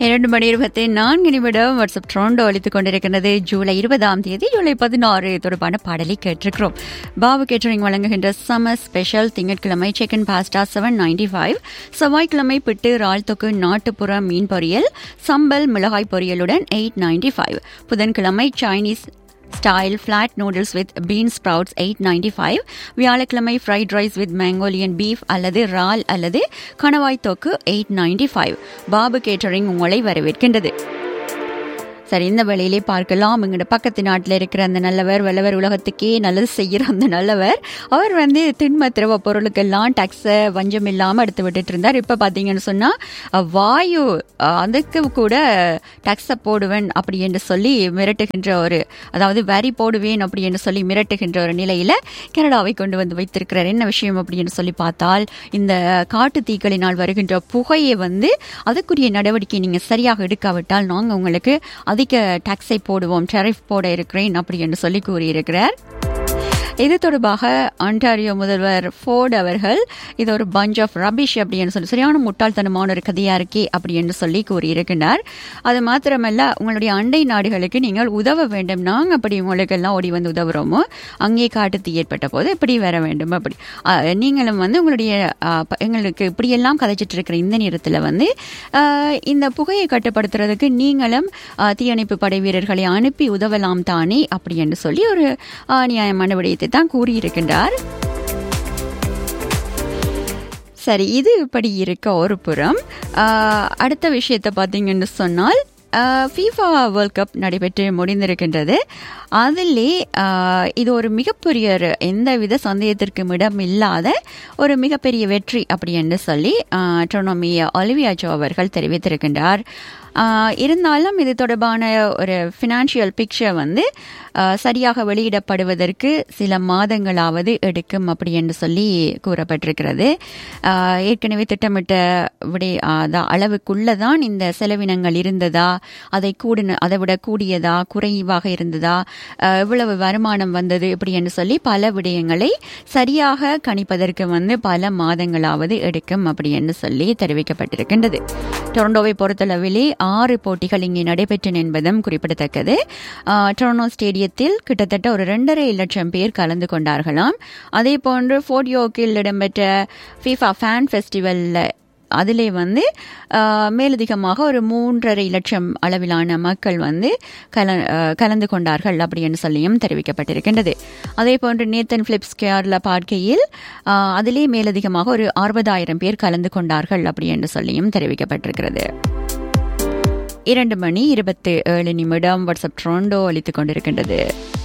இரண்டு மணி இருபத்தி நான்கு நிமிடம் வாட்ஸ்அப் ட்ரோண்டோ அளித்துக் கொண்டிருக்கிறது ஜூலை இருபதாம் தேதி ஜூலை பதினாறு தொடர்பான பாடலை கேட்டிருக்கிறோம் பாபு கேட்டரிங் வழங்குகின்ற சம்மர் ஸ்பெஷல் திங்கட்கிழமை chicken pasta seven ninety five செவ்வாய்க்கிழமை பிட்டு இறால் தொக்கு நாட்டுப்புற மீன் பொரியல் சம்பல் மிளகாய் பொரியலுடன் எயிட் நைன்டி ஃபைவ் புதன்கிழமை Chinese style flat noodles with bean sprouts eight ninety five வியாழக்கிழமை fried rice with Mongolian beef அல்லது ரால் அல்லது கணவாய் தொக்கு eight ninety five Babu catering உங்களை வரவேற்கின்றது சரி இந்த வேளையிலே பார்க்கலாம் எங்களோட பக்கத்து நாட்டில் இருக்கிற அந்த நல்லவர் வல்லவர் உலகத்துக்கே நல்லது செய்கிற அந்த நல்லவர் அவர் வந்து திண்ம திரவ பொருளுக்கெல்லாம் டேக்ஸை வஞ்சம் இல்லாமல் எடுத்து விட்டுட்டு இருந்தார் இப்போ பார்த்தீங்கன்னு சொன்னால் வாயு அஹ், அதுக்கு கூட டேக்ஸை போடுவேன் அப்படி என்று சொல்லி மிரட்டுகின்ற ஒரு அதாவது வரி போடுவேன் அப்படி என்று சொல்லி மிரட்டுகின்ற ஒரு நிலையில் கனடாவை கொண்டு வந்து வைத்திருக்கிறார் என்ன விஷயம் அப்படின்னு சொல்லி பார்த்தால் இந்த காட்டு தீக்களினால் வருகின்ற புகையை வந்து அதுக்குரிய நடவடிக்கை நீங்கள் சரியாக எடுக்காவிட்டால் நாங்கள் உங்களுக்கு அதிக டாக்ஸை போடுவோம் டெரிஃப் போட இருக்கிறேன் அப்படி என்று சொல்லி கூறியிருக்கிறார் இது தொடர்பாக ஆண்டாரியோ முதல்வர் ஃபோர்ட் அவர்கள் இது ஒரு பஞ்ச் ஆஃப் ரபிஷ் அப்படின்னு சொல்லி சரியான முட்டாள்தனமான ஒரு கதையா இருக்கே அப்படி என்று சொல்லி கூறியிருக்கிறார் அது மாத்திரமல்ல உங்களுடைய அண்டை நாடுகளுக்கு நீங்கள் உதவ வேண்டும் நாங்கள் அப்படி உங்களுக்கு எல்லாம் ஓடி வந்து உதவுறோமோ அங்கே காட்டு தீ ஏற்பட்ட போது இப்படி வர வேண்டும் அப்படி அஹ், நீங்களும் வந்து உங்களுடைய அஹ், ப- எங்களுக்கு இப்படியெல்லாம் கதைச்சிட்டு இருக்கிற இந்த நேரத்தில் வந்து அஹ், இந்த புகையை கட்டுப்படுத்துறதுக்கு நீங்களும் அஹ், தீயணைப்பு படை வீரர்களை அனுப்பி உதவலாம் தானே அப்படி என்று சொல்லி ஒரு அஹ், நியாயமான விடயத்தை தான் கூறியிருக்கின்றார் சரி இது இப்படி இருக்க ஒரு புறம் ஆஹ், அடுத்த விஷயத்தை பார்த்தீங்கன்னு சொன்னால் ஃபீஃபா வேர்ல்ட் கப் நடைபெற்று முடிந்திருக்கின்றது அதிலே ஆஹ், இது ஒரு மிகப்பெரிய ஒரு எந்தவித சந்தேகத்திற்கும் இடம் இல்லாத ஒரு மிகப்பெரிய வெற்றி அப்படி என்று சொல்லி ட்ரோனோமி ஒலிவியாஜோ அவர்கள் தெரிவித்திருக்கின்றார் ஆஹ், இருந்தாலும் இது தொடர்பான ஒரு ஃபினான்ஷியல் பிக்சர் வந்து ஆஹ், சரியாக வெளியிடப்படுவதற்கு சில மாதங்களாவது எடுக்கும் அப்படி என்று சொல்லி கூறப்பட்டிருக்கிறது ஆஹ், ஏற்கனவே திட்டமிட்ட விடை அதான் அளவுக்குள்ளதான் இந்த செலவினங்கள் இருந்ததா அதை கூடின அதை விட கூடியதா குறைவாக இருந்ததா ஆஹ், எவ்வளவு வருமானம் வந்தது இப்படி என்று சொல்லி பல விடயங்களை சரியாக கணிப்பதற்கு வந்து பல மாதங்களாவது எடுக்கும் அப்படி என்று சொல்லி தெரிவிக்கப்பட்டிருக்கின்றது டொரண்டோவை பொறுத்தளவிலே ஆறு போட்டிகள் இங்கே நடைபெற்றன என்பதும் குறிப்பிடத்தக்கது ஆஹ், டொரண்டோ ஸ்டேடியத்தில் கிட்டத்தட்ட ஒரு ரெண்டரை லட்சம் பேர் கலந்து கொண்டார்களாம் அதே போன்று ஃபோர்டியோக்கில் இடம்பெற்ற ஃபீஃபா ஃபேன் ஃபெஸ்டிவலில் அதிலே வந்து ஆஹ், மேலதிகமாக ஒரு மூன்றரை லட்சம் அளவிலான மக்கள் வந்து கல ஆஹ், கலந்து கொண்டார்கள் அப்படின்னு சொல்லியும் தெரிவிக்கப்பட்டிருக்கின்றது அதே போன்று நேத்தன் பிலிப்ஸ் கேர்ல பார்க்கையில் ஆஹ், அதிலே மேலதிகமாக ஒரு அறுபதாயிரம் பேர் கலந்து கொண்டார்கள் அப்படி என்று சொல்லியும் தெரிவிக்கப்பட்டிருக்கிறது இரண்டு மணி இருபத்தி ஏழு நிமிடம் வாட்ஸ்அப் ட்ரோண்டோ அளித்துக் கொண்டிருக்கின்றது